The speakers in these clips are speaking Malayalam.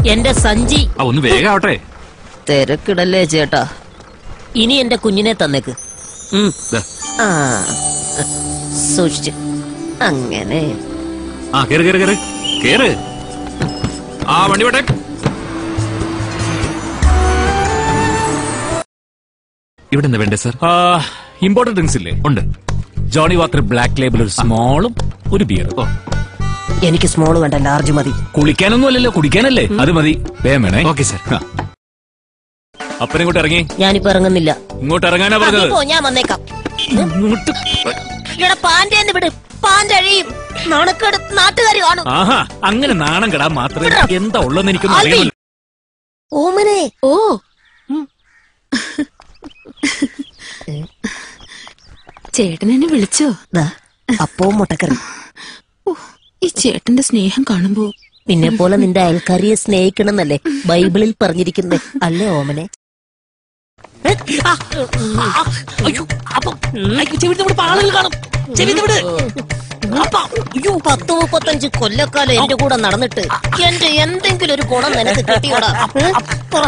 എന്റെ സഞ്ചി ആ ഒന്ന് വേഗാവട്ടെ തിരക്കിടല്ലേ ചേട്ടാ ഇനി എന്റെ കുഞ്ഞിനെ തന്നേക്ക് ഉം. ദാ. ആ സൂക്ഷിച്ച് അങ്ങനെ ആ കേറ് കേറ് കേറ് കേറ് ആ വണ്ടി വിട്ടെ ഇവിടെ എന്താ വേണ്ടേ സർ ഇമ്പോർട്ടന്റ് ഡ്രിങ്ക്സ് ഇല്ലേ ഉണ്ട് ജോണി വാക്കർ ബ്ലാക്ക് ലേബിൾ ഒരു സ്മോളും ഒരു ബിയർ ഓ എനിക്ക് സ്മോൾ വേണ്ട ലാർജ് മതി കുളിക്കാനൊന്നും അല്ലല്ലോ കുടിക്കാനല്ലേ അത് മതി വേഗം വേണേ ഓക്കെ സർ ആ. അപ്പനെ ഇങ്ങോട്ട് ഇറങ്ങി ഞാനിപ്പോ ഇറങ്ങുന്നില്ല ഇങ്ങോട്ട് ഇറങ്ങാനാ ആ, നീ പറഞ്ഞത് പോ ഞാൻ വന്നേക്കാം ഇങ്ങോട്ട് ഇവിടെ പാൻറ്റേന്ന് വിട് പാൻറ് അഴിയും നാണക്കേട് നാട്ടുകാർ കാണും ആഹാ അങ്ങനെ നാണം കെടാൻ മാത്രമേ എന്താ ഉള്ളതെന്ന് എനിക്കൊന്നും ആൽബി. അറിയാമല്ലോ ഓമനെ ഓ ചേട്ടൻ എന്നെ വിളിച്ചോ ദാ, അപ്പവും മുട്ടക്കറി ഓ, ഈ ചേട്ടന്റെ സ്നേഹം കാണുമ്പോ നിന്നെ പോലെ നിന്റെ അയൽക്കാരിയെ സ്നേഹിക്കണമെന്നല്ലേ ബൈബിളിൽ പറഞ്ഞിരിക്കുന്നേ അല്ലേ ഓമനെ അയ്യോ അപ്പം അയ്യോ, ചെവിടുന്ന് ഇവിടെ ആളുകൾ കാണും ചെവിടുന്ന് വിട് അയ്യോ പത്ത് മുപ്പത്തഞ്ച് കൊല്ലക്കാലം എന്റെ കൂടെ നടന്നിട്ട് എന്റെ എന്തെങ്കിലും ഒരു ഗുണം നിനക്ക് കിട്ടിയോടാ ഏ? പറ.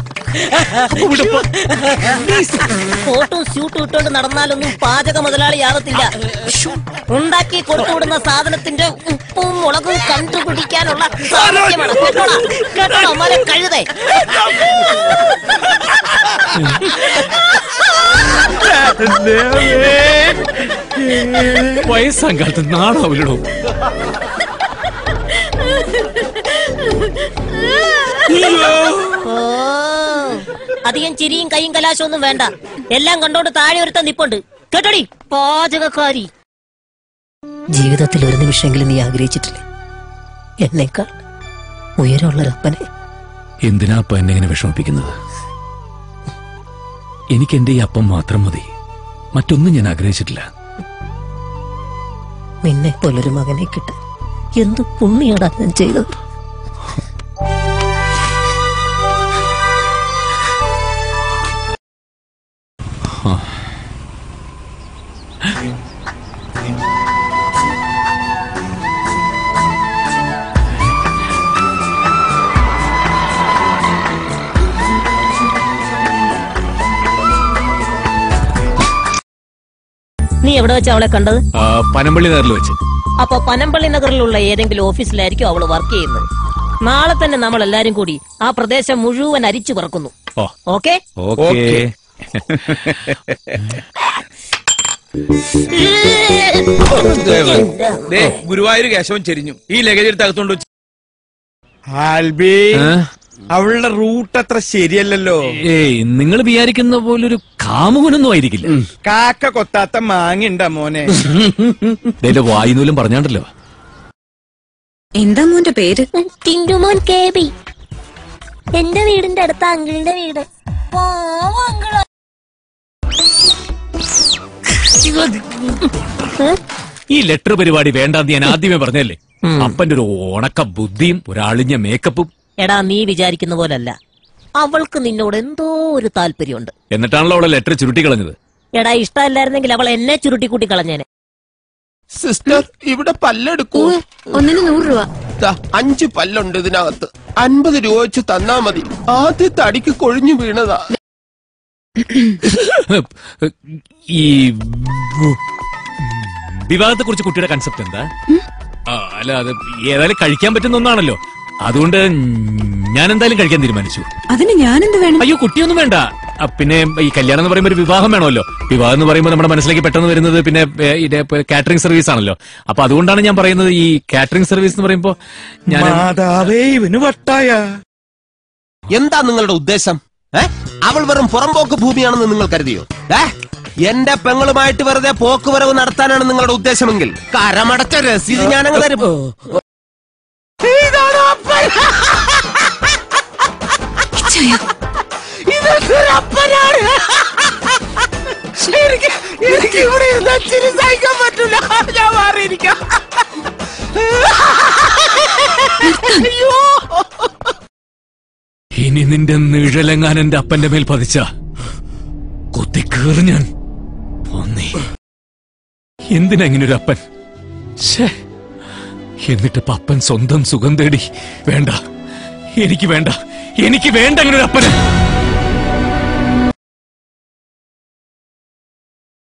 കോട്ടും സ്യൂട്ടും ഇട്ടോണ്ട് നടന്നാലൊന്നും പാചക മുതലാളിയാകത്തില്ല ഉണ്ടാക്കി കൊടുത്തുവിടുന്ന സാധനത്തിന്റെ ഉപ്പും മുളകും കണ്ടുപിടിക്കാനുള്ള സാമർഥ്യമാണ് കേട്ടോടാ കേട്ടോടാ മല കഴുതേ വയസ്സാം കാലത്ത് നാടാവില്ലടോ ഓ അധികം ചിരിയും കൈയും കലാശം ഒന്നും വേണ്ട എല്ലാം കണ്ടോണ്ട് താഴെ ഒരുത്ത നിപ്പുണ്ട് കേട്ടോടി പാചകക്കാരി ജീവിതത്തിൽ ഒരു നിമിഷമെങ്കിലും നീ ആഗ്രഹിച്ചിട്ടില്ലേ എന്നേക്കാൾ ഉയരമുള്ളൊരപ്പനെ എന്തിനാ അപ്പ എന്നെ ഇങ്ങനെ വിഷമിപ്പിക്കുന്നത് എനിക്ക് എന്റെ ഈ അപ്പം മാത്രം മതി മറ്റൊന്നും ഞാൻ ആഗ്രഹിച്ചിട്ടില്ല നിന്നെ പോലൊരു മകനെ കിട്ടാൻ എന്ത് പുണ്യാടാ ഞാൻ ചെയ്തത് നീ എവിടെ വെച്ചാ അവളെ കണ്ടത് ആ, പനമ്പള്ളി നേരിൽ വെച്ച് അപ്പൊ പനമ്പള്ളി നഗറിലുള്ള ഏതെങ്കിലും ഓഫീസിലായിരിക്കും അവള് വർക്ക് ചെയ്യുന്നത് നാളെ തന്നെ നമ്മൾ എല്ലാരും കൂടി ആ പ്രദേശം മുഴുവൻ അരിച്ചു പറക്കുന്നു ഓ ഓക്കെ ഓക്കേ ദേ, ഗുരുവായൂർ കേശവൻ ചെരിഞ്ഞു ഈ ലഗേജ് എടുത്ത് അകത്തോണ്ട് വെച്ച് ആൽബി ഏ? അവളുടെ റൂട്ട് അത്ര ശരിയല്ലല്ലോ ഏയ് നിങ്ങൾ വിചാരിക്കുന്ന പോലൊരു കാമുകനൊന്നും ആയിരിക്കില്ല കാക്ക കൊത്താത്ത മാങ്ങണ്ട മോനെ എന്റെ വായുനൂലും പറഞ്ഞാണ്ടല്ലോ എന്താ മോന്റെ പേര് ടിന്റുമോൻ കെ ബി എന്റെ വീടിന്റെ അടുത്ത അങ്കിളിന്റെ വീട് പാവം അങ്കിള്. ഈ ലെറ്റർ പരിപാടി വേണ്ടാന്ന് ഞാൻ ആദ്യമേ പറഞ്ഞല്ലേ അപ്പന്റെ ഒരു ഉണക്ക ബുദ്ധിയും ഒരളിഞ്ഞ മേക്കപ്പും എടാ നീ വിചാരിക്കുന്ന പോലല്ല അവൾക്ക് നിന്നോട് എന്തോ ഒരു താല്പര്യമുണ്ട് എന്നിട്ടാണല്ലോ അവളെ ലെറ്റർ ചുരുട്ടി കളഞ്ഞത് എടാ ഇഷ്ടമല്ലായിരുന്നെങ്കിൽ അവൾ എന്നെ ചുരുട്ടിക്കൂട്ടി കളഞ്ഞേനെ സിസ്റ്റർ ഇവിടെ പല്ലെടുക്കൂ ഒന്നിന് നൂറ് രൂപ ദാ, അഞ്ച് പല്ലുണ്ട് ഇതിനകത്ത് അൻപത് രൂപ വെച്ച് തന്നാ മതി ആദ്യത്തെ അടിക്ക് കൊഴിഞ്ഞു വീണതാ ഈ വിവാഹത്തെ കുറിച്ച് കുട്ടിയുടെ കൺസെപ്റ്റ് എന്താ ആ, അല്ല അത് ഏതായാലും കഴിക്കാൻ പറ്റുന്ന ഒന്നാണല്ലോ അതുകൊണ്ട് ഞാൻ എന്തായാലും കഴിക്കാൻ തീരുമാനിച്ചു അതിന് ഞാനെന്ത് വേണം അയ്യോ കുട്ടിയൊന്നും വേണ്ട ആ, പിന്നെ ഈ കല്യാണം എന്ന് പറയുമ്പോൾ ഒരു വിവാഹം വേണമല്ലോ വിവാഹം എന്ന് പറയുമ്പോൾ നമ്മുടെ മനസ്സിലേക്ക് പെട്ടെന്ന് വരുന്നത് പിന്നെ ഏ, ഇതേ കാറ്ററിംഗ് സർവീസ് ആണല്ലോ അപ്പൊ അതുകൊണ്ടാണ് ഞാൻ പറയുന്നത് ഈ കാറ്ററിംഗ് സർവീസ് എന്ന് പറയുമ്പോൾ ഞാൻ മാതാവേ ഇവന് വട്ടായ എന്താ നിങ്ങളുടെ ഉദ്ദേശം ഏ അവൾ വെറും പുറംപോക്ക് ഭൂമിയാണെന്ന് നിങ്ങൾ കരുതിയോ ഏ എന്റെ പെങ്ങളുമായിട്ട് വെറുതെ പോക്കുവരവ് നടത്താനാണ് നിങ്ങളുടെ ഉദ്ദേശമെങ്കിൽ കരമടച്ച രസീത് ഞാനങ്ങ് തരും ഇതാണ് അപ്പൻ. ഇതൊരു അപ്പനാണ് എനിക്ക് എനിക്ക് ഇവിടെ ഇരുന്ന് ചിരി സഹിക്കാൻ പറ്റൂല ഞാൻ മാറിയിരിക്കാം അയ്യോ ഇനി നിന്റെ നിഴലെങ്ങാൻ എന്റെ അപ്പന്റെ മേൽ പതിച്ച കുത്തിക്കേറി ഞാൻ പന്നി എന്തിനാ ഇങ്ങനെ ഒരു അപ്പൻ ശ്ശേ. എന്നിട്ട് പപ്പൻ സ്വന്തം സുഖം തേടി വേണ്ട എനിക്ക് വേണ്ട എനിക്ക് വേണ്ട അങ്ങനെ ഒരു അപ്പന്